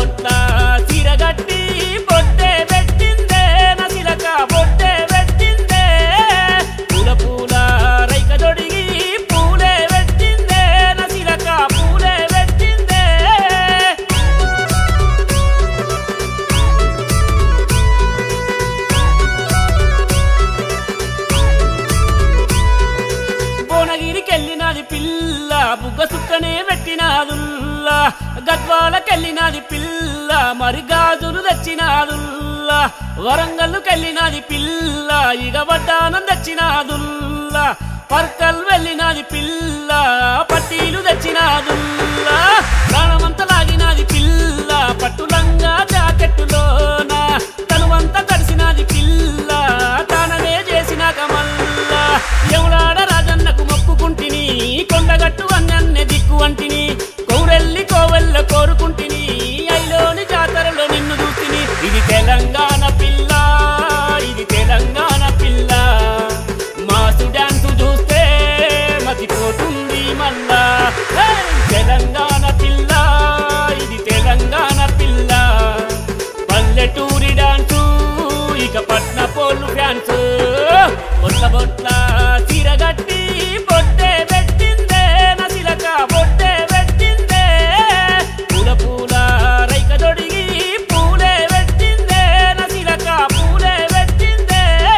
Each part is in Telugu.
బొట్ల చీరగట్టి బొట్టే పెట్టిందే నసిలక బొట్టే పెట్టిందే పూల పూల రైక దొడిగి పూలే పెట్టిందే నసిలక పూలే పెట్టిందే భువనగిరికెళ్ళినది పిల్ల బుగ్గ సుక్కనే పెట్టినాదుల్లా గద్వాలకెళ్ళినది పిల్ల మరి గాజులు తెచ్చినాదుల్లా వరంగల్లుకెళ్ళినది పిల్ల ఇక వడ్డానం తెచ్చినాదుల్లా పర్కల్ వెళ్ళినది పిల్ల పట్టీలు తెచ్చినాదుల్లా ప్రాణమంత లాగినది పిల్ల పట్టులంగా జాకెట్టులోన తనువంత తడిసినది పిల్ల తానమే చేసినాక మల్లా ఎవలాడ రాజన్నకు మొక్కుకుంటిని కొండగట్టు అన్నన్నే దిక్కు అంటిని కౌరెల్లి కోవెల్ల కోరుకుంటిని ఐలోని జాతరలో నిన్ను చూసిని ఇది తెలంగాణ పిల్ల ఇది తెలంగాణ పిల్ల మాసు డాన్సు చూస్తే మతిపోతుంది మళ్ళా హే! తెలంగాణ పిల్ల ఇది తెలంగాణ పిల్ల పల్లెటూరి డాన్సు ఇక పట్న పోలు ఫ్యాన్స్ బొట్ల బొట్ల చీరగట్టి బొట్టే పెట్టిందే నసిలక బొట్టే పెట్టిందే పూల పూల రైక దొడిగి పూలే పెట్టిందే నసిలక పూలే పెట్టిందే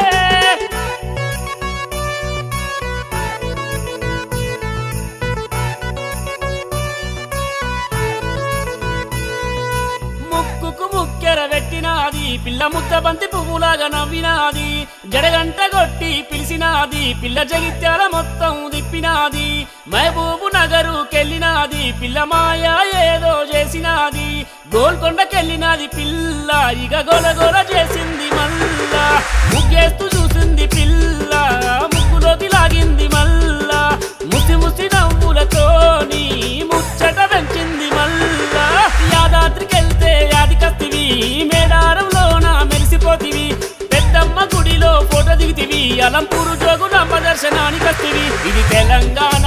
ముక్కుకు ముక్కెర పెట్టినాది పిల్ల ముద్ద బంతి పువ్వులాగా నవ్వినాది జడగంట కొట్టి పిలిచినాది పిల్ల జగిత్యాల మొత్తం తిప్పినాది మహబూబు నగరు కెళ్ళినాది పిల్ల మాయ ఏదో చేసినాది గోల్కొండకెళ్ళినాది పిల్ల ఇక గోల గోల చేసింది మల్లా ముగ్గేస్తూ చూసింది పిల్ల ముగ్గులోకి లాగింది మల్లా ముసి ముసి నవ్వులతోని ముచ్చట పెంచింది మల్లా యాదాద్రికెళ్తే యాదికత్తివి మేడారంలోన మెరిసిపోతివి పెద్దమ్మ గుడిలో ఫోటో దిగుతివి అలంపూరు జోగు నమ్మ దర్శనానికి వస్తివి ఇది తెలంగాణ